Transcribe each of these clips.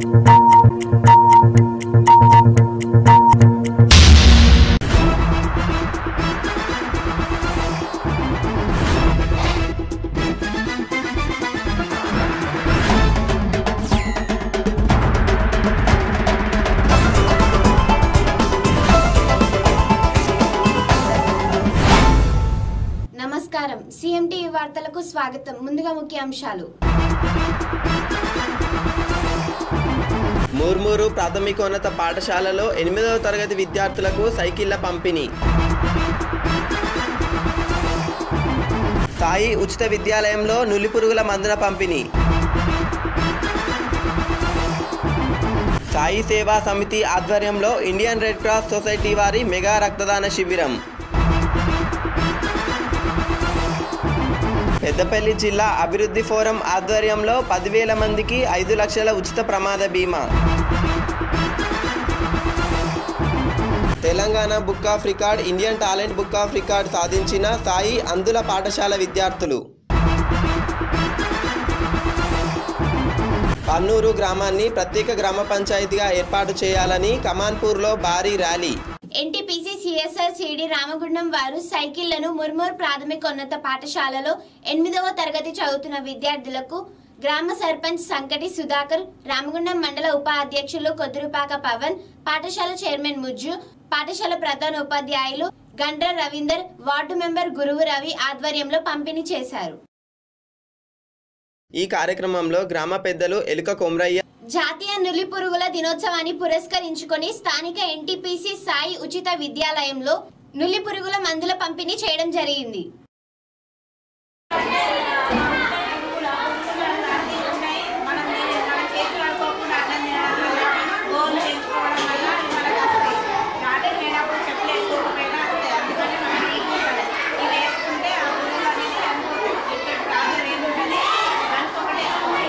నమస్కారం సిఎంటీవీ వార్తలకు స్వాగతం ముందుగా ముఖ్యాంశాలు మూర్మూరు ప్రాథమికోన్నత పాఠశాలలో ఎనిమిదవ తరగతి విద్యార్థులకు సైకిళ్ల పంపిణీ సాయి ఉచిత విద్యాలయంలో నులిపురుగుల మందుల పంపిణీ సాయి సేవా సమితి ఆధ్వర్యంలో ఇండియన్ రెడ్ క్రాస్ సొసైటీ వారి మెగా రక్తదాన శిబిరం పెద్దపల్లి జిల్లా అభివృద్ధి ఫోరం ఆధ్వర్యంలో పదివేల మందికి ఐదు లక్షల ఉచిత ప్రమాద బీమా Telangana book of record Indian talent book of record సాధించిన సాయి అందుల పాఠశాల విద్యార్థులు పన్నూరు గ్రామాన్ని ప్రత్యేక గ్రామ పంచాయతీగా ఏర్పాటు చేయాలని కమాన్పూర్లో భారీ rally NTPC CSR CD Ramagundam వారు సైకిళ్లను ముర్మూర్ ప్రాథమికోన్నత పాఠశాలలో ఎనిమిదవ తరగతి చదువుతున్న విద్యార్థులకు గ్రామ సర్పంచ్ సంకటి సుధాకర్ రామగుండం మండల ఉపాధ్యక్షులు కొద్దురుపాక పవన్ పాఠశాల చైర్మన్ ముజ్జు పాఠశాల ప్రధాన ఉపాధ్యాయులు గండ్ర రవీందర్ వార్డు మెంబర్ గురువు రవి ఆధ్వర్యంలో పంపిణీ చేశారు ఈ కార్యక్రమంలో గ్రామ పెద్దలు ఎలుక కొమ్రయ్య జాతీయ నులి పురుగుల దినోత్సవాన్ని పురస్కరించుకొని స్థానిక ఎన్టీపీసీ సాయి ఉచిత విద్యాలయంలో నులి పురుగుల మందుల పంపిణీ చేయడం జరిగింది మనం మన చేతులు ఆడుకోకుండా అన్నం తినడం వల్ల గోళ్ళు తెచ్చుకోవడం వల్ల మనకు వస్తాయి గార్డెన్ లేనప్పుడు చెప్పులు వేసుకోకపోయినా వస్తాయి అందుకని మనం నీకు ఇవి వేసుకుంటే ఆ పురుగులు అనేది చనిపోతాయి ఇక్కడ ప్రాబ్లం ఏంటంటే దానికి ఒకటి వేసుకోవాలి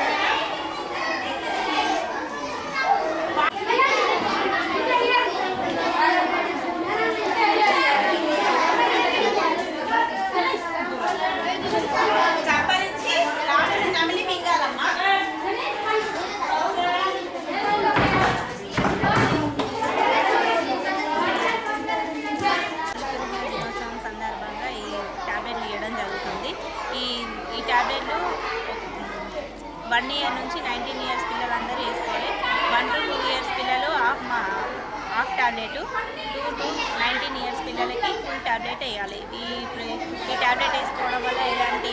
చప్పరించి రాళ్ళని నమిలి మింగాలమ్మా దినోత్సవం సందర్భంగా ఈ ట్యాబ్లెట్లు ఇవ్వడం జరుగుతుంది ఈ ఈ ట్యాబ్లెట్లు వన్ ఇయర్ నుంచి నైన్టీన్ ఇయర్స్ పిల్లలందరూ వేసుకోవాలి వన్ టు టూ ఇయర్స్ పిల్లలు హాఫ్ మా half tablet two to nineteen years పిల్లలకి ఫుల్ ట్యాబ్లెట్ వేయాలి ఈ ఈ ట్యాబ్లెట్ వేసుకోవడం వల్ల ఎలాంటి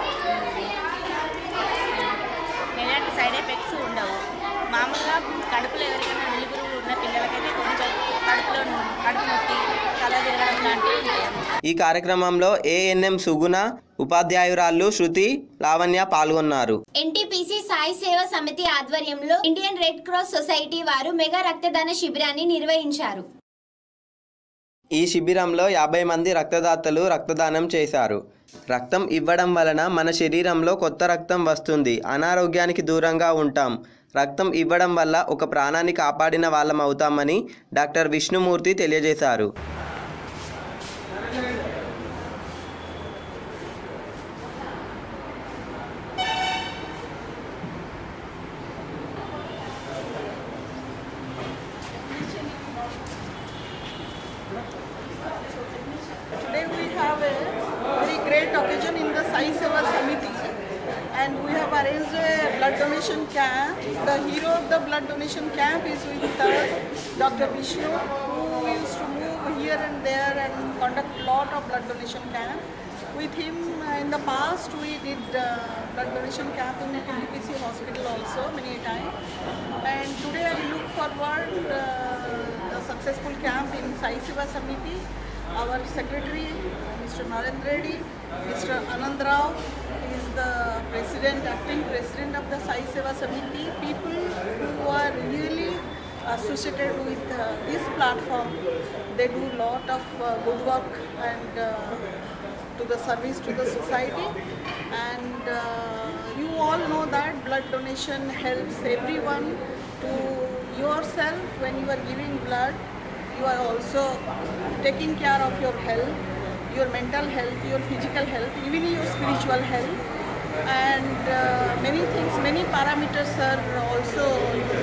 ఎలాంటి సైడ్ ఎఫెక్ట్స్ ఉండవు మామూలుగా కడుపులో ఎవరికైనా నిలుపురుగులు ఉన్న పిల్లలకైతే కొంచెం కడుపులో కడుపు నొప్పి తల తిరగడం లాంటివి ఉంటాయి ఈ కార్యక్రమంలో ఏఎన్ఎం సుగుణ ఉపాధ్యాయురాళ్ళు శృతి లావణ్య పాల్గొన్నారు ఎన్టీపీసీ సాయి సేవ సమితి ఆధ్వర్యంలో ఇండియన్ రెడ్ క్రాస్ సొసైటీ వారు మెగా రక్తదాన శిబిరాన్ని నిర్వహించారు ఈ శిబిరంలో యాభై మంది రక్తదాతలు రక్తదానం చేశారు రక్తం ఇవ్వడం వలన మన శరీరంలో కొత్త రక్తం వస్తుంది అనారోగ్యానికి దూరంగా ఉంటాం రక్తం ఇవ్వడం వల్ల ఒక ప్రాణాన్ని కాపాడిన వాళ్ళం అవుతామని డాక్టర్ విష్ణుమూర్తి తెలియజేశారు Today we have a very great occasion in the Sai Seva Samiti and we have arranged a blood donation camp. The hero of the blood donation camp is with us, Dr. Vishnu, who used to move here and there and conduct lot of blood donation camp. With him uh, in the past we did uh, blood donation camp in NPC hospital also many times and today I look forward uh, the successful camp in Sai Seva Samiti our secretary, Mr. Narendra Reddy, Mr. Anand Rao is the president, acting president of the Sai Seva Samiti. People who are really associated with uh, this platform, they do lot of uh, good work and uh, to the service to the society. And uh, you all know that blood donation helps everyone to yourself when you are giving blood you are also taking care of your health, your mental health, your physical health, even your spiritual health. And uh, many things, many parameters are also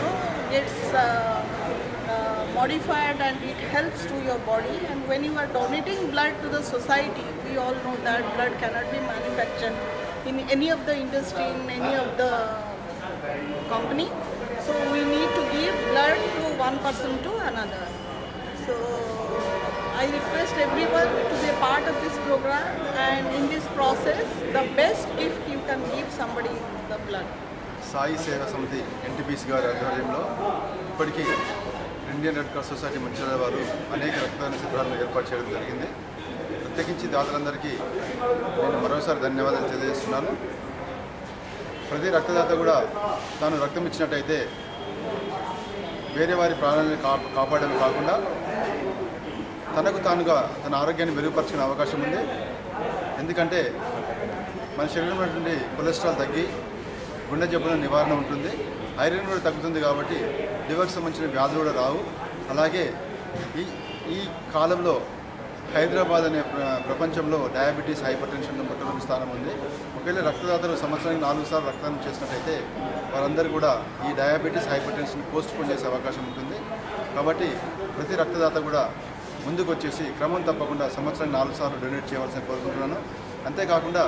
uh, uh, modified and it helps to your body. And when you are donating blood to the society, we all know that blood cannot be manufactured in any of the industry, in any of the company. So we need to give blood to one person to another. So I request everyone to be a part of this program and in this process, the best gift you can give somebody is the blood. Sai Seva సమితి NTPC గారి ఆధ్వర్యంలో ఇప్పటికీ Indian red cross society Mancherial వారు అనేక రక్తదాన శిబిరాలను ఏర్పాటు చేయడం జరిగింది ప్రత్యేకించి దాతలందరికీ నేను మరోసారి ధన్యవాదాలు తెలియజేస్తున్నాను ప్రతి రక్తదాత కూడా తాను రక్తం ఇచ్చినట్టయితే వేరే వారి ప్రాణాలను కా కాపాడమే కాకుండా తనకు తానుగా తన ఆరోగ్యాన్ని మెరుగుపరచుకునే అవకాశం ఉంది ఎందుకంటే మన శరీరంలో ఉన్నటువంటి కొలెస్ట్రాల్ తగ్గి గుండె జబ్బుల నివారణ ఉంటుంది ఐరన్ కూడా తగ్గుతుంది కాబట్టి లివర్కి సంబంధించిన వ్యాధులు కూడా రావు అలాగే ఈ ఈ కాలంలో హైదరాబాద్ అనే ప్ర- ప్రపంచంలో డయాబెటీస్ హైపర్ టెన్షన్ మొట్టమొదటి స్థానం ఉంది ఒకవేళ రక్తదాతలు సంవత్సరానికి నాలుగు సార్లు రక్తదానం చేసినట్టయితే వారందరూ కూడా ఈ diabetes hypertension postpone చేసే అవకాశం ఉంటుంది కాబట్టి ప్రతి రక్తదాత కూడా ముందుకు వచ్చేసి క్రమం తప్పకుండా సంవత్సరానికి నాలుగు సార్లు డొనేట్ చేయవలసిన కోరుకుంటున్నాను అంతేకాకుండా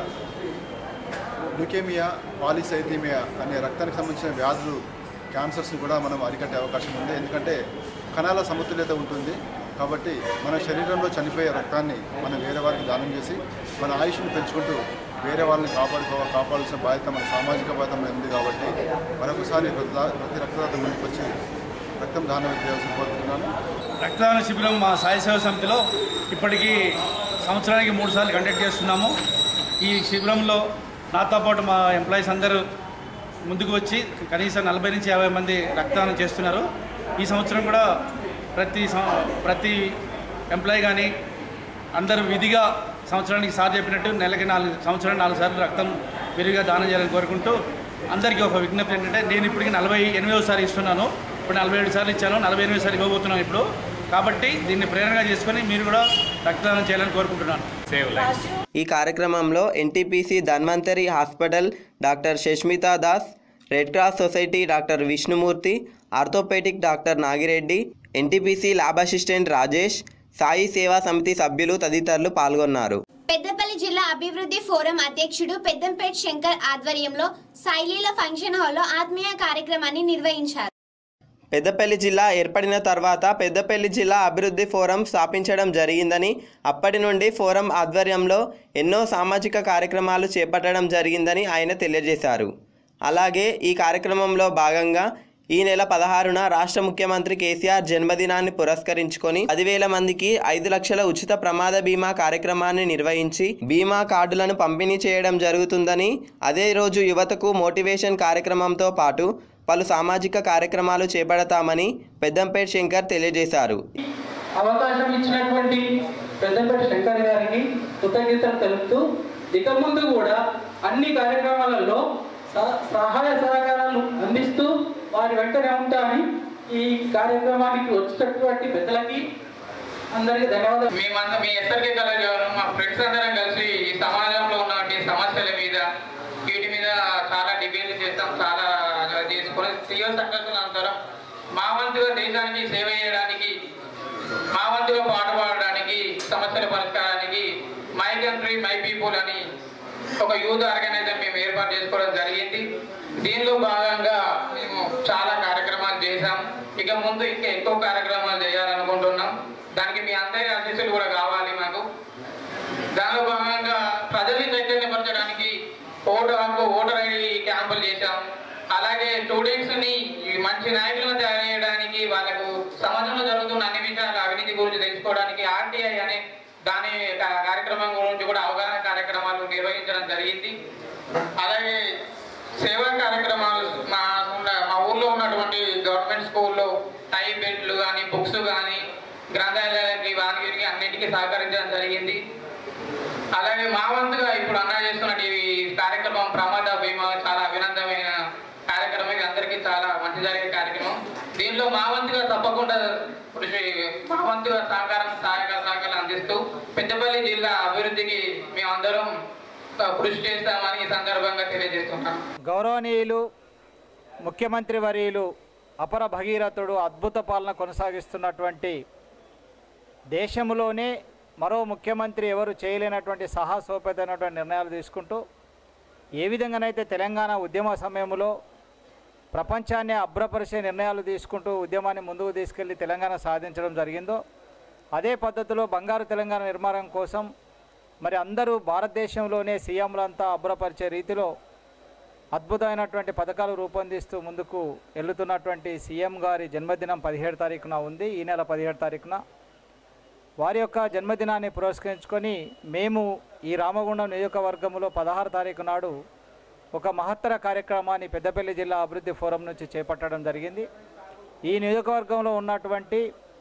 లుకేమియా పాలిసైథీమియా అనే రక్తానికి సంబంధించిన వ్యాధులు క్యాన్సర్స్ని కూడా మనం అరికట్టే అవకాశం ఉంది ఎందుకంటే కణాల సమతుల్యత ఉంటుంది కాబట్టి మన శరీరంలో చనిపోయే రక్తాన్ని మనం వేరే వారికి దానం చేసి మన ఆయుష్ను పెంచుకుంటూ వేరే వాళ్ళని కాపాడుకో కాపాడాల్సిన బాధ్యత మన సామాజిక బాధ్యత మన ఉంది కాబట్టి మరొకసారి ప్రతి దా- ప్రతి రక్తదాత ముందుకు వచ్చి రక్తం దానం చేయాల్సిన కోరుకుంటున్నాను రక్తదాన శిబిరం మా సాయి సేవ సమితిలో ఇప్పటికీ సంవత్సరానికి మూడు సార్లు కండక్ట్ చేస్తున్నాము ఈ శిబిరంలో నాతో పాటు మా ఎంప్లాయీస్ అందరూ ముందుకు వచ్చి కనీసం నలభై నుంచి యాభై మంది రక్తదానం చేస్తున్నారు ఈ సంవత్సరం కూడా ప్రతి సం- ప్రతి ఎంప్లాయీ కానీ అందరూ విధిగా సంవత్సరానికి సార్ చెప్పినట్టు నెలకి నాలుగు సంవత్సరానికి నాలుగు సార్లు రక్తం విరిగా దానం చేయాలని కోరుకుంటూ అందరికీ ఒక విజ్ఞప్తి ఏంటంటే నేను ఇప్పటికి నలభై ఎనిమిదోసారి ఇస్తున్నాను ఇప్పుడు నలభై ఏడు సార్లు ఇచ్చాను నలభై ఎనిమిది సార్లు ఇవ్వబోతున్నాను ఇప్పుడు కాబట్టి దీన్ని ప్రేరణగా చేసుకొని మీరు కూడా రక్తదానం చేయాలని కోరుకుంటున్నాను ఈ కార్యక్రమంలో NTPC Dhanvantari hospital doctor Sasmita Das red cross society doctor Vishnumurthy orthopedic doctor Nagireddy NTPC lab assistant Rajesh Sai Seva Samiti సభ్యులు తదితరులు పాల్గొన్నారు పెద్దపల్లి జిల్లా అభివృద్ధి ఫోరం అధ్యక్షుడు పెద్దంపేట్ శంకర్ ఆధ్వర్యంలో సాయిలీల ఫంక్షన్ హాల్లో ఆత్మీయ కార్యక్రమాన్ని నిర్వహించారు పెద్దపల్లి జిల్లా ఏర్పడిన తర్వాత పెద్దపల్లి జిల్లా అభివృద్ధి ఫోరం స్థాపించడం జరిగిందని అప్పటి నుండి ఫోరం ఆధ్వర్యంలో ఎన్నో సామాజిక కార్యక్రమాలు చేపట్టడం జరిగిందని ఆయన తెలియజేశారు అలాగే ఈ కార్యక్రమంలో భాగంగా ఈ నెల పదహారున రాష్ట్ర ముఖ్యమంత్రి కేసీఆర్ జన్మదినాన్ని పురస్కరించుకొని పదివేల మందికి ఐదు లక్షల ఉచిత ప్రమాద బీమా కార్యక్రమాన్ని నిర్వహించి బీమా కార్డులను పంపిణీ చేయడం జరుగుతుందని అదే రోజు యువతకు మోటివేషన్ కార్యక్రమంతో పాటు పలు సామాజిక కార్యక్రమాలు చేపడతామని పెద్దంపేట్ శంకర్ తెలియజేశారు అవకాశం ఇచ్చినటువంటి పెద్దపల్లి శంకర్ గారికి కృతజ్ఞతలు తెలుపుతూ ఇక ముందు కూడా అన్ని కార్యక్రమాలలో సహ- సహాయ సహకారాలు అందిస్తూ వారి వెంటనే ఉంటామని ఈ కార్యక్రమానికి వచ్చినటువంటి పెద్దలకి అందరికీ ధన్యవాదాలు మేమంతా మీ ఎస్ఆర్కే కాలేజ్ వారు మా ఫ్రెండ్స్ అందరం కలిసి ఈ సమాజంలో ఉన్నటువంటి సమస్యల మీద వీటి మీద చాలా డిబేట్లు చేస్తాం చాలా చేసుకొని సీఓ సక్సెస్ఫుల్ అంతరం మా వంతుగా దేశానికి సేవ చేయడానికి మా వంతుగా పాటుపడడానికి సమస్యల పరిష్కారానికి మై కంట్రీ మై పీపుల్ అని ఒక యూత్ ఆర్గనైజర్ మేము ఏర్పాటు చేసుకోవడం జరిగింది దీనిలో భాగంగా మేము చాలా కార్యక్రమాలు చేశాం ఇక ముందు ఇంకా ఎక్కువ కార్యక్రమాలు చేయాలనుకుంటున్నాం దానికి మీ అందరి ఆశీస్సులు కూడా కావాలి మాకు దానిలో భాగంగా ప్రజల్ని చైతన్యపరచడానికి ఓటర్ హక్కు ఓటర్ ఐడి క్యాంపులు చేశాం అలాగే స్టూడెంట్స్ ని ఈ మంచి నాయకులను తయారు చేయడానికి వాళ్ళకు సమాజంలో జరుగుతున్న అన్ని విషయాలు అవినీతి గురించి తెలుసుకోవడానికి ఆర్టీఐ అనే దాని కా- కార్యక్రమం గురించి కూడా అవగాహన కార్యక్రమాలు నిర్వహించడం జరిగింది అలాగే సేవా కార్యక్రమాలు మా ఉన్న- మా ఊర్లో ఉన్నటువంటి గవర్నమెంట్ స్కూల్లో టై బెడ్లు కానీ బుక్స్ కానీ గ్రంథాలయాలకి వానికి అన్నిటికీ సహకరించడం జరిగింది అలాగే మా వంతుగా ఇప్పుడు అన్నా చేస్తున్న ఈ కార్యక్రమం ప్రమాద బీమా చాలా అభినందమైన కార్యక్రమం ఇది అందరికీ చాలా మంచి జరిగే కార్యక్రమం దీనిలో మా వంతుగా తప్పకుండా కృషి మా వంతుగా సహకారం సహాయక సహకారాలు అందిస్తూ పెద్దపల్లి జిల్లా అభివృద్ధికి మేమందరం ఆ, కృషి చేస్తామని ఈ సందర్భంగా తెలియజేస్తున్నాం గౌరవనీయులు ముఖ్యమంత్రి వర్యులు అపర భగీరథుడు అద్భుత పాలన కొనసాగిస్తున్నటువంటి దేశంలోనే మరో ముఖ్యమంత్రి ఎవరు చేయలేనటువంటి సాహసోపేతమైనటువంటి నిర్ణయాలు తీసుకుంటూ ఏ విధంగానైతే తెలంగాణ ఉద్యమ సమయంలో ప్రపంచాన్ని అభ్రపరిచే నిర్ణయాలు తీసుకుంటూ ఉద్యమాన్ని ముందుకు తీసుకెళ్లి తెలంగాణ సాధించడం జరిగిందో అదే పద్ధతిలో బంగారు తెలంగాణ నిర్మాణం కోసం మరి అందరూ భారతదేశంలోనే సీఎంలంతా అభ్రపరిచే రీతిలో అద్భుతమైనటువంటి పథకాలు రూపొందిస్తూ ముందుకు వెళ్తున్నటువంటి సీఎం గారి జన్మదినం పదిహేడు తారీఖున ఉంది ఈ నెల పదిహేడు తారీఖున వారి యొక్క జన్మదినాన్ని పురస్కరించుకొని మేము ఈ రామగుండం నియోజకవర్గంలో పదహారు తారీఖు నాడు ఒక మహత్తర కార్యక్రమాన్ని పెద్దపల్లి జిల్లా అభివృద్ధి ఫోరం నుంచి చేపట్టడం జరిగింది ఈ నియోజకవర్గంలో ఉన్నటువంటి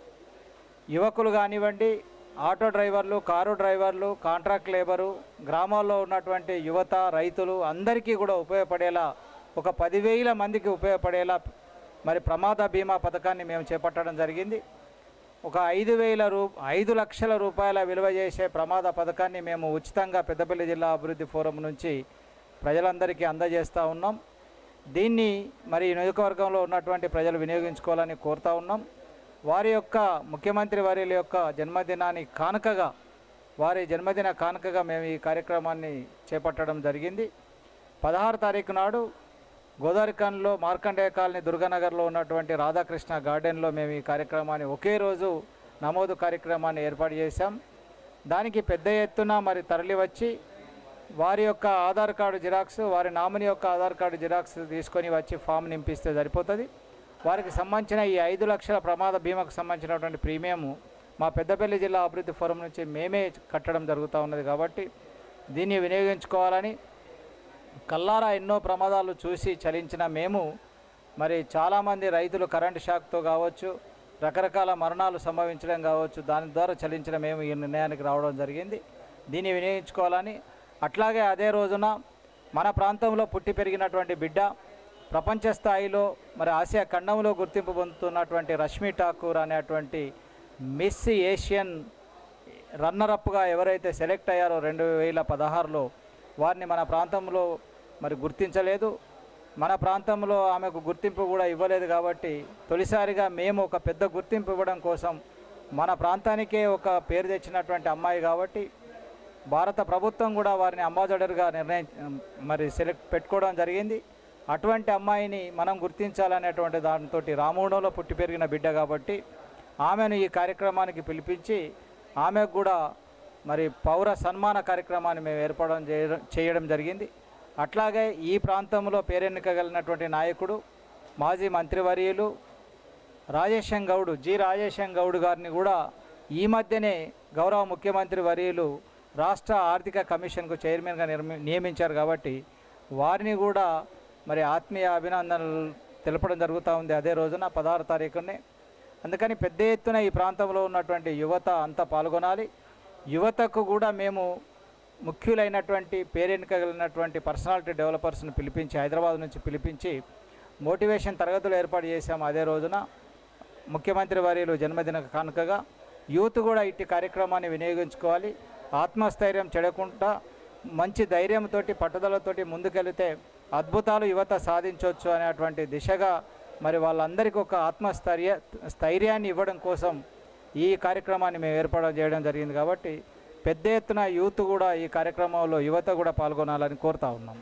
యువకులు కానివ్వండి ఆటో డ్రైవర్లు కారు డ్రైవర్లు కాంట్రాక్ట్ లేబరు గ్రామాల్లో ఉన్నటువంటి యువత రైతులు అందరికీ కూడా ఉపయోగపడేలా ఒక పదివేల మందికి ఉపయోగపడేలా మరి ప్రమాద బీమా పథకాన్ని మేము చేపట్టడం జరిగింది ఒక ఐదు వేల రూ ఐదు లక్షల రూపాయల విలువ చేసే ప్రమాద పథకాన్ని మేము ఉచితంగా పెద్దపల్లి జిల్లా అభివృద్ధి ఫోరం నుంచి ప్రజలందరికీ అందజేస్తూ ఉన్నాం దీన్ని మరి ఈ నియోజకవర్గంలో ఉన్నటువంటి ప్రజలు వినియోగించుకోవాలని కోరుతా ఉన్నాం వారి యొక్క ముఖ్యమంత్రి వారి యొక్క జన్మదినాన్ని కానుకగా వారి జన్మదిన కానుకగా మేము ఈ కార్యక్రమాన్ని చేపట్టడం జరిగింది పదహారు తారీఖు నాడు గోదావరిఖాన్లో మార్కండేయ కాలనీ దుర్గానగర్లో ఉన్నటువంటి రాధాకృష్ణ గార్డెన్లో మేము ఈ కార్యక్రమాన్ని ఒకే రోజు నమోదు కార్యక్రమాన్ని ఏర్పాటు చేశాం దానికి పెద్ద ఎత్తున మరి తరలి వచ్చి వారి యొక్క ఆధార్ కార్డు జిరాక్స్ వారి నామినీ యొక్క ఆధార్ కార్డు జిరాక్స్ తీసుకొని వచ్చి ఫామ్ నింపిస్తే సరిపోతుంది వారికి సంబంధించిన ఈ ఐదు లక్షల ప్రమాద బీమాకు సంబంధించినటువంటి ప్రీమియం మా పెద్దపల్లి జిల్లా అభివృద్ధి ఫోరం నుంచి మేమే కట్టడం జరుగుతూ ఉన్నది కాబట్టి దీన్ని వినియోగించుకోవాలని కల్లారా ఎన్నో ప్రమాదాలు చూసి చలించిన మేము మరి చాలామంది రైతులు కరెంటు షాక్తో కావచ్చు రకరకాల మరణాలు సంభవించడం కావచ్చు దాని ద్వారా చలించిన మేము ఈ నిర్ణయానికి రావడం జరిగింది దీన్ని వినియోగించుకోవాలని అట్లాగే అదే రోజున మన ప్రాంతంలో పుట్టి పెరిగినటువంటి బిడ్డ ప్రపంచ స్థాయిలో మరి ఆసియా ఖండంలో గుర్తింపు పొందుతున్నటువంటి రష్మి ఠాకూర్ అనేటువంటి మిస్ ఏషియన్ రన్నరప్గా ఎవరైతే సెలెక్ట్ అయ్యారో రెండు వేల పదహారులో వారిని మన ప్రాంతంలో మరి గుర్తించలేదు మన ప్రాంతంలో ఆమెకు గుర్తింపు కూడా ఇవ్వలేదు కాబట్టి తొలిసారిగా మేము ఒక పెద్ద గుర్తింపు ఇవ్వడం కోసం మన ప్రాంతానికే ఒక పేరు తెచ్చినటువంటి అమ్మాయి కాబట్టి భారత ప్రభుత్వం కూడా వారిని అంబాసిడర్గా నిర్ణయం మరి సెలెక్ట్ పెట్టుకోవడం జరిగింది అటువంటి అమ్మాయిని మనం గుర్తించాలనేటువంటి దాంతో రామగుండంలో పుట్టి పెరిగిన బిడ్డ కాబట్టి ఆమెను ఈ కార్యక్రమానికి పిలిపించి ఆమెకు కూడా మరి పౌర సన్మాన కార్యక్రమాన్ని మేము ఏర్పడడం చేయడం చేయడం జరిగింది అట్లాగే ఈ ప్రాంతంలో పేరెన్నికగలిగినటువంటి నాయకుడు మాజీ మంత్రివర్యులు రాజేశం గౌడ్ జి రాజేశం గౌడ్ గారిని కూడా ఈ మధ్యనే గౌరవ ముఖ్యమంత్రి వర్యులు రాష్ట్ర ఆర్థిక కమిషన్కు చైర్మన్గా నిర్మి నియమించారు కాబట్టి వారిని కూడా మరి ఆత్మీయ అభినందనలు తెలపడం జరుగుతూ ఉంది అదే రోజున పదహారు తారీఖునే అందుకని పెద్ద ఎత్తున ఈ ప్రాంతంలో ఉన్నటువంటి యువత అంతా పాల్గొనాలి యువతకు కూడా మేము ముఖ్యులైనటువంటి పేరెన్నికగలిగినటువంటి పర్సనాలిటీ డెవలపర్స్ని పిలిపించి హైదరాబాద్ నుంచి పిలిపించి మోటివేషన్ తరగతులు ఏర్పాటు చేశాము అదే రోజున ముఖ్యమంత్రి వర్యులు జన్మదిన కానుకగా యూత్ కూడా ఇట్టి కార్యక్రమాన్ని వినియోగించుకోవాలి ఆత్మస్థైర్యం చెడకుండా మంచి ధైర్యంతో పట్టుదలతోటి ముందుకెళితే అద్భుతాలు యువత సాధించవచ్చు అనేటువంటి దిశగా మరి వాళ్ళందరికీ ఒక ఆత్మస్థైర్య స్థైర్యాన్ని ఇవ్వడం కోసం ఈ కార్యక్రమాన్ని మేము ఏర్పాటు చేయడం జరిగింది కాబట్టి పెద్ద ఎత్తున యూత్ కూడా ఈ కార్యక్రమంలో యువత కూడా పాల్గొనాలని కోరుతా ఉన్నాం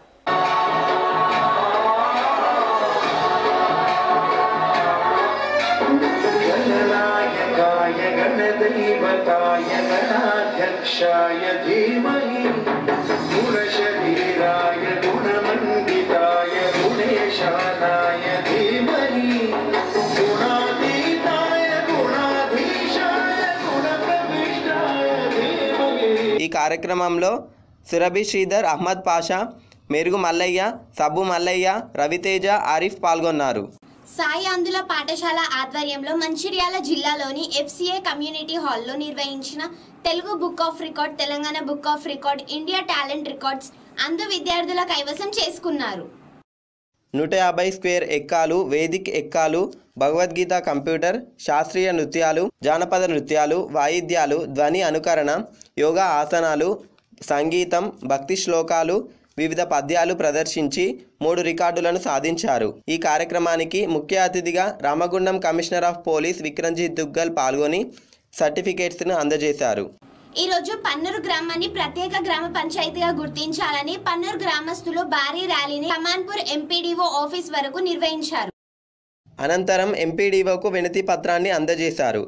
गणनायकाय गणदैवताय गणाध्यक्षाय धीमहि गुणशरीराय गुणमण्डिताय गुणेशानाय धीमहि गुणातीताय गुणाधीशाय गुणप्रविष्टाय धीमहि ఈ కార్యక్రమంలో సురభి శ్రీధర్ అహ్మద్ పాషా మెరుగు మల్లయ్య సబ్బు మల్లయ్య రవితేజ ఆరిఫ్ పాల్గొన్నారు సాయి అందుల పాఠశాల ఆధ్వర్యంలో మంచిర్యాల జిల్లాలోని ఎఫ్సిఏ కమ్యూనిటీ హాల్లో నిర్వహించిన Telugu book of record Telangana book of record India talent records అందు విద్యార్థుల కైవసం చేసుకున్నారు నూట యాభై స్క్వేర్ ఎక్కాలు వేదిక్ ఎక్కాలు భగవద్గీత కంప్యూటర్ శాస్త్రీయ నృత్యాలు జానపద నృత్యాలు వాయిద్యాలు ధ్వని అనుకరణ యోగా ఆసనాలు సంగీతం భక్తి శ్లోకాలు వివిధ పద్యాలు ప్రదర్శించి మూడు రికార్డులను సాధించారు ఈ కార్యక్రమానికి ముఖ్య అతిథిగా Ramagundam commissioner of police Vikramjit Duggal పాల్గొని సర్టిఫికేట్స్ను అందజేశారు ఈ రోజు పన్నూరు గ్రామాన్ని ప్రత్యేక గ్రామ పంచాయతీగా గుర్తించాలని పన్నూరు గ్రామస్తులు భారీ ర్యాలీని కమాన్పూర్ ఎంపీడీఓ ఆఫీస్ వరకు నిర్వహించారు అనంతరం ఎంపీడీఓకు వినతి పత్రాన్ని అందజేశారు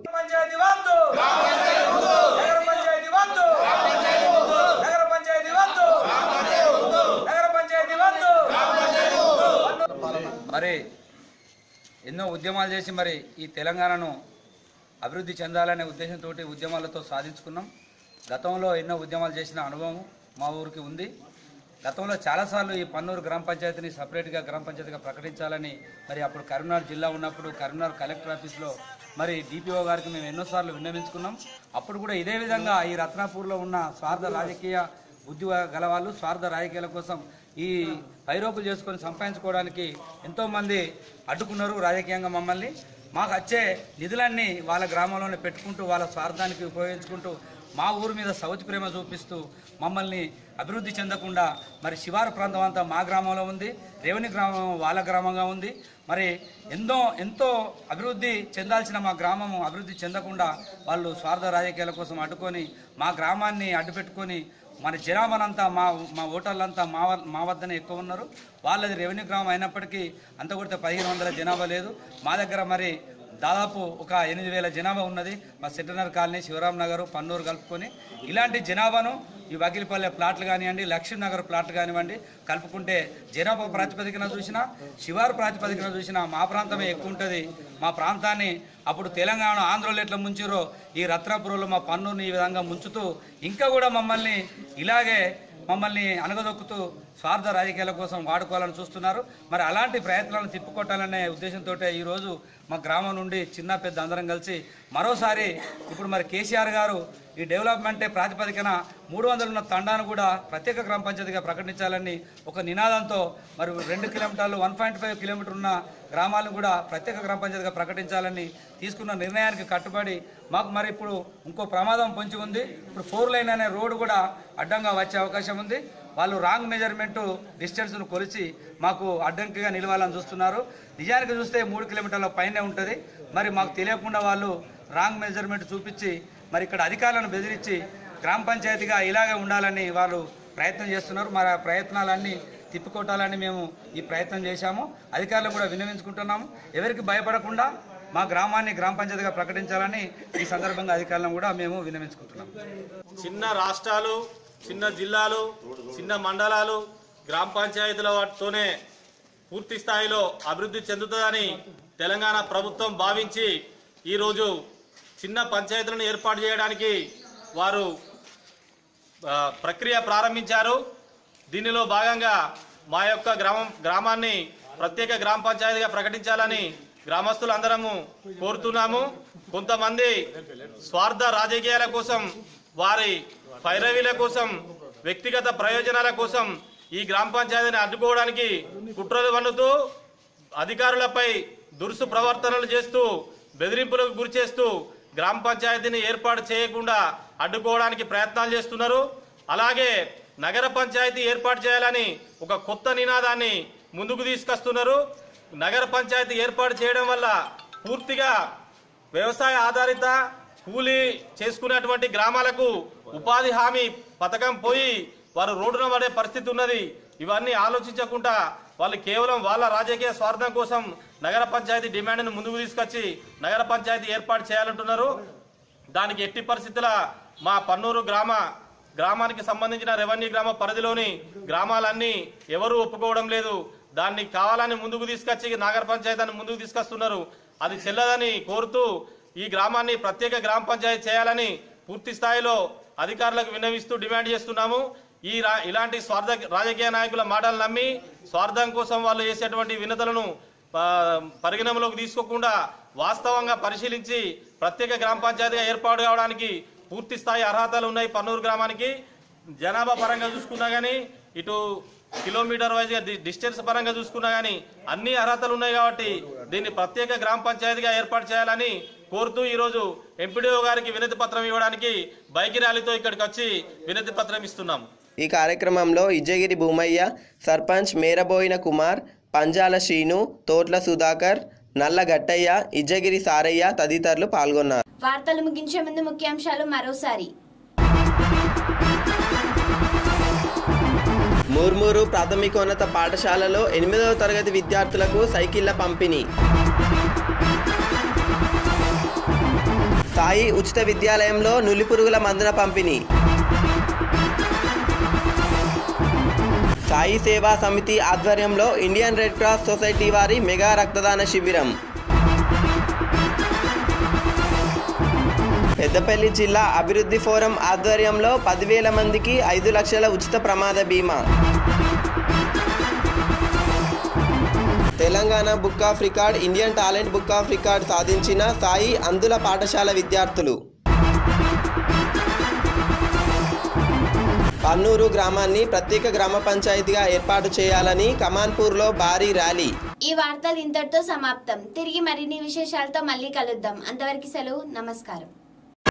మరి ఎన్నో ఉద్యమాలు చేసి మరి ఈ తెలంగాణను అభివృద్ధి చెందాలనే ఉద్దేశంతో ఉద్యమాలతో సాధించుకున్నాం గతంలో ఎన్నో ఉద్యమాలు చేసిన అనుభవం మా ఊరికి ఉంది గతంలో చాలాసార్లు ఈ పన్నూరు గ్రామ పంచాయతీని సపరేట్గా గ్రామ పంచాయతీగా ప్రకటించాలని మరి అప్పుడు కరీంనగర్ జిల్లా ఉన్నప్పుడు కరీంనగర్ కలెక్టర్ ఆఫీస్లో మరి డిపిఓ గారికి మేము ఎన్నోసార్లు విన్నవించుకున్నాం అప్పుడు కూడా ఇదే విధంగా ఈ రత్నాపూర్లో ఉన్న స్వార్థ రాజకీయ బుద్ధి గల వాళ్ళు స్వార్థ రాజకీయాల కోసం ఈ పైరోకులు చేసుకొని సంపాదించుకోవడానికి ఎంతోమంది అడ్డుకున్నారు రాజకీయంగా మమ్మల్ని మాకు వచ్చే నిధులన్నీ వాళ్ళ గ్రామంలోనే పెట్టుకుంటూ వాళ్ళ స్వార్థానికి ఉపయోగించుకుంటూ మా ఊరు మీద సౌచి ప్రేమ చూపిస్తూ మమ్మల్ని అభివృద్ధి చెందకుండా మరి శివారు ప్రాంతం అంతా మా గ్రామంలో ఉంది రేవణి గ్రామం వాళ్ళ గ్రామంగా ఉంది మరి ఎంతో ఎంతో అభివృద్ధి చెందాల్సిన మా గ్రామము అభివృద్ధి చెందకుండా వాళ్ళు స్వార్థ రాజకీయాల కోసం అడ్డుకొని మా గ్రామాన్ని అడ్డుపెట్టుకొని మన జనాభానంతా మా మా ఓటర్లంతా మా వ- మా వద్దనే ఎక్కువ ఉన్నారు వాళ్ళది రెవెన్యూ గ్రామం అయినప్పటికీ అంత కొడితే పదిహేను వందల జనాభా లేదు మా దగ్గర మరి దాదాపు ఒక ఎనిమిది వేల జనాభా ఉన్నది మా సెంటనర్ కాలనీ శివరాం నగర్ పన్నూరు కలుపుకొని ఇలాంటి జనాభాను ఈ వకీలపల్లె ప్లాట్లు కానివ్వండి లక్ష్మీనగర్ ప్లాట్లు కానివ్వండి కలుపుకుంటే జనాభా ప్రాతిపదికన చూసినా శివారు ప్రాతిపదికన చూసినా మా ప్రాంతమే ఎక్కువ ఉంటుంది మా ప్రాంతాన్ని అప్పుడు తెలంగాణ ఆంధ్రలో ఎట్లా ముంచిరో ఈ రత్నాపురంలో మా పన్నుని ఈ విధంగా ముంచుతూ ఇంకా కూడా మమ్మల్ని ఇలాగే మమ్మల్ని అనగదొక్కుతూ స్వార్థ రాజకీయాల కోసం వాడుకోవాలని చూస్తున్నారు మరి అలాంటి ప్రయత్నాలను తిప్పుకొట్టాలనే ఉద్దేశంతో ఈరోజు మా గ్రామం నుండి చిన్న పెద్ద అందరం కలిసి మరోసారి ఇప్పుడు మరి కేసీఆర్ గారు ఈ డెవలప్మెంటే ప్రాతిపదికన మూడు వందలు ఉన్న తండాను కూడా ప్రత్యేక గ్రామ పంచాయతీగా ప్రకటించాలని ఒక నినాదంతో మరి రెండు కిలోమీటర్లు వన్ పాయింట్ ఫైవ్ కిలోమీటర్ ఉన్న గ్రామాలను కూడా ప్రత్యేక గ్రామ పంచాయతీగా ప్రకటించాలని తీసుకున్న నిర్ణయానికి కట్టుబడి మాకు మరి ఇప్పుడు ఇంకో ప్రమాదం పొంచి ఉంది ఇప్పుడు ఫోర్ లైన్ అనే రోడ్డు కూడా అడ్డంగా వచ్చే అవకాశం ఉంది వాళ్ళు రాంగ్ మెజర్మెంట్ డిస్టెన్స్ను కొలిచి మాకు అడ్డంకిగా నిలవాలని చూస్తున్నారు నిజానికి చూస్తే మూడు కిలోమీటర్ల పైనే ఉంటుంది మరి మాకు తెలియకుండా వాళ్ళు రాంగ్ మెజర్మెంట్ చూపించి మరి ఇక్కడ అధికారులను బెదిరించి గ్రామ పంచాయతీగా ఇలాగే ఉండాలని వాళ్ళు ప్రయత్నం చేస్తున్నారు మరి ఆ ప్రయత్నాలన్నీ తిప్పికొట్టాలని మేము ఈ ప్రయత్నం చేశాము అధికారులు కూడా విన్నవించుకుంటున్నాము ఎవరికి భయపడకుండా మా గ్రామాన్ని గ్రామ పంచాయతీగా ప్రకటించాలని ఈ సందర్భంగా అధికారులను కూడా మేము విన్నవించుకుంటున్నాము చిన్న రాష్ట్రాలు చిన్న జిల్లాలు చిన్న మండలాలు గ్రామ పంచాయతీల వాటితోనే పూర్తి స్థాయిలో అభివృద్ధి చెందుతుందని తెలంగాణ ప్రభుత్వం భావించి ఈరోజు చిన్న పంచాయతీలను ఏర్పాటు చేయడానికి వారు ఆ, ప్రక్రియ ప్రారంభించారు దీనిలో భాగంగా మా యొక్క గ్రామం గ్రామాన్ని ప్రత్యేక గ్రామ పంచాయతీగా ప్రకటించాలని గ్రామస్తులందరము కోరుతున్నాము కొంతమంది స్వార్థ రాజకీయాల కోసం వారి పైరవీల కోసం వ్యక్తిగత ప్రయోజనాల కోసం ఈ గ్రామ పంచాయతీని అడ్డుకోవడానికి కుట్రలు వన్నుతూ అధికారులపై దురుసు ప్రవర్తనలు చేస్తూ బెదిరింపులకు గురి చేస్తూ గ్రామ పంచాయతీని ఏర్పాటు చేయకుండా అడ్డుకోవడానికి ప్రయత్నాలు చేస్తున్నారు అలాగే నగర పంచాయతీ ఏర్పాటు చేయాలని ఒక కొత్త నినాదాన్ని ముందుకు తీసుకొస్తున్నారు నగర పంచాయతీ ఏర్పాటు చేయడం వల్ల పూర్తిగా వ్యవసాయ ఆధారిత కూలీ చేసుకునేటువంటి గ్రామాలకు ఉపాధి హామీ పథకం పోయి వారు రోడ్డున పడే పరిస్థితి ఉన్నది ఇవన్నీ ఆలోచించకుండా వాళ్ళు కేవలం వాళ్ళ రాజకీయ స్వార్థం కోసం నగర పంచాయతీ డిమాండ్ను ముందుకు తీసుకొచ్చి నగర పంచాయతీ ఏర్పాటు చేయాలంటున్నారు దానికి ఎట్టి పరిస్థితుల మా పన్నూరు గ్రామ గ్రామానికి సంబంధించిన రెవెన్యూ గ్రామ పరిధిలోని గ్రామాలన్నీ ఎవరు ఒప్పుకోవడం లేదు దాన్ని కావాలని ముందుకు తీసుకొచ్చి నగర పంచాయతీని ముందుకు తీసుకొస్తున్నారు అది చెల్లదని కోరుతూ ఈ గ్రామాన్ని ప్రత్యేక గ్రామ పంచాయతీ చేయాలని పూర్తి స్థాయిలో అధికారులకు విన్నవిస్తూ డిమాండ్ చేస్తున్నాము ఈ రా ఇలాంటి స్వార్థ రాజకీయ నాయకుల మాటలు నమ్మి స్వార్థం కోసం వాళ్ళు చేసేటువంటి వినతులను ఆ, పరిగణనలోకి తీసుకోకుండా వాస్తవంగా పరిశీలించి ప్రత్యేక గ్రామ పంచాయతీగా ఏర్పాటు కావడానికి పూర్తి స్థాయి అర్హతలు ఉన్నాయి పన్నూరు గ్రామానికి జనాభా పరంగా చూసుకున్నా కానీ ఇటు కిలోమీటర్ వైజ్గా డిస్టెన్స్ పరంగా చూసుకున్నా కానీ అన్ని అర్హతలు ఉన్నాయి కాబట్టి దీన్ని ప్రత్యేక గ్రామ పంచాయతీగా ఏర్పాటు చేయాలని కోరుతూ ఈరోజు ఎంపీడీఓ గారికి వినతి పత్రం ఇవ్వడానికి బైక్ ర్యాలీతో ఇక్కడికి వచ్చి వినతి పత్రం ఇస్తున్నాం ఈ కార్యక్రమంలో ఇజ్జగిరి భూమయ్య సర్పంచ్ మేరబోయిన కుమార్ పంజాల శ్రీను తోట్ల సుధాకర్ నల్ల గట్టయ్య ఇజ్జగిరి సారయ్య తదితరులు పాల్గొన్నారు వార్తలు ముగించే ముందు ముఖ్యాంశాలు మరోసారి మూర్మూరు ప్రాథమికోన్నత పాఠశాలలో ఎనిమిదవ తరగతి విద్యార్థులకు సైకిళ్ల పంపిణీ సాయి ఉచిత విద్యాలయంలో నులిపురుగుల మందుల పంపిణీ సాయి సేవా సమితి ఆధ్వర్యంలో ఇండియన్ రెడ్ క్రాస్ సొసైటీ వారి మెగా రక్తదాన శిబిరం పెద్దపల్లి జిల్లా అభివృద్ధి ఫోరం ఆధ్వర్యంలో పదివేల మందికి ఐదు లక్షల ఉచిత ప్రమాద బీమా Telangana book of record Indian talent book of record సాధించిన సాయి అందుల పాఠశాల విద్యార్థులు పన్నూరు గ్రామాన్ని ప్రత్యేక గ్రామ పంచాయతీగా ఏర్పాటు చేయాలని కమాన్పూర్లో భారీ ర్యాలీ ఈ వార్తలు ఇంతటితో సమాప్తం తిరిగి మరిన్ని విశేషాలతో మళ్ళీ కలుద్దాం అంతవరకు సెలవు నమస్కారం